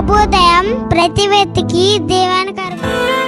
ప్రభుదయం ప్రతి వ్యక్తికి దీవెనకరం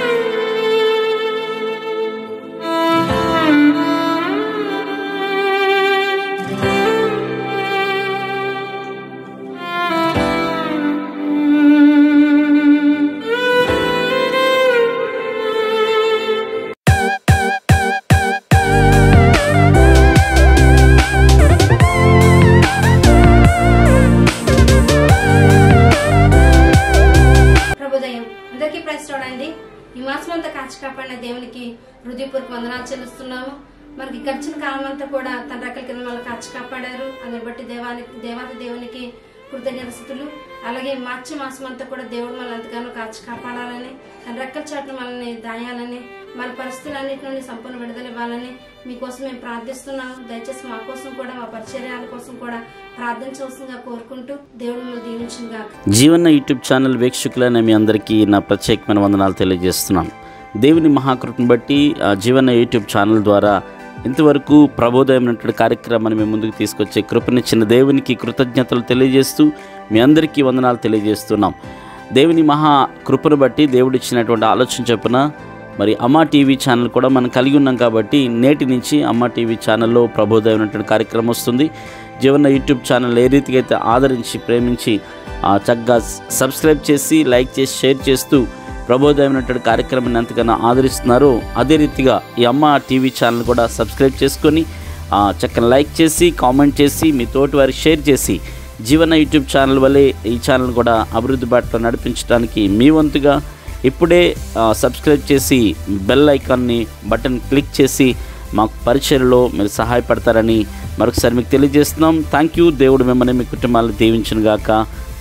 ప్రభుదయం అందరికీ ప్రైస్ చూడండి ఈ మాసం అంతా కాచి కాపాడిన దేవునికి హృదయపూర్వక వందనాలు చెల్లిస్తున్నాము మనకి గడిచిన కాలం అంతా కూడా తన రెక్కల కింద మనల్ని కాచి కాపాడారు అందుని బట్టి దేవానికి దేవాది దేవునికి కృతజ్ఞత స్థుతులు అలాగే మార్చి మాసం అంతా కూడా దేవుడు మనల్ని ఎంతగానో కాచి కాపాడాలని తన రెక్కల చాటును మనల్ని దాయాలని మన పరిస్థితులన్నిటి నుండి సంపూర్ణ విడుదల ఇవ్వాలని మీకోసం మేము ప్రార్థిస్తున్నాము దయచేసి మా కోసం కూడా మా పరిచర్యాల కోసం కూడా ప్రార్థించవలసిందిగా కోరుకుంటూ దేవుడు మిమ్మల్ని దీవించిన గాక జీవన యూట్యూబ్ ఛానల్ వీక్షకులైన మీ అందరికీ నా ప్రత్యేకమైన వందనాలు తెలియజేస్తున్నాను దేవుని మహాకృపను బట్టి ఆ జీవన యూట్యూబ్ ఛానల్ ద్వారా ఇంతవరకు ప్రబోధమైనటువంటి కార్యక్రమాన్ని మేము ముందుకు తీసుకొచ్చే కృపనిచ్చిన దేవునికి కృతజ్ఞతలు తెలియజేస్తూ మీ అందరికీ వందనాలు తెలియజేస్తున్నాం దేవుని మహా కృపను బట్టి దేవుడు ఇచ్చినటువంటి ఆలోచన చొప్పున మరి అమ్మా టీవీ ఛానల్ కూడా మనం కలిగి ఉన్నాం కాబట్టి నేటి నుంచి అమ్మా టీవీ ఛానల్లో ప్రబోధమైనటువంటి కార్యక్రమం వస్తుంది జీవన యూట్యూబ్ ఛానల్ ఏ రీతిగా అయితే ఆదరించి ప్రేమించి ఆ, చక్కగా సబ్స్క్రైబ్ చేసి లైక్ చేసి షేర్ చేస్తూ ప్రబోధమైనటువంటి కార్యక్రమాన్ని ఎంతగానో ఆదరిస్తున్నారో అదే రీతిగా ఈ అమ్మ టీవీ ఛానల్ కూడా సబ్స్క్రైబ్ చేసుకొని ఆ, చక్కని లైక్ చేసి కామెంట్ చేసి మీ తోటి వారికి షేర్ చేసి జీవన యూట్యూబ్ ఛానల్ వల్లే ఈ ఛానల్ కూడా అభివృద్ధి బాటలో నడిపించడానికి మీ వంతుగా ఇప్పుడే ఆ, సబ్స్క్రైబ్ చేసి బెల్ ఐకాన్ని బటన్ క్లిక్ చేసి మాకు పరిచయలో మీరు సహాయపడతారని మరొకసారి మీకు తెలియజేస్తున్నాం థ్యాంక్ యూ దేవుడు మిమ్మల్ని మీ కుటుంబాలను దీవించును గాక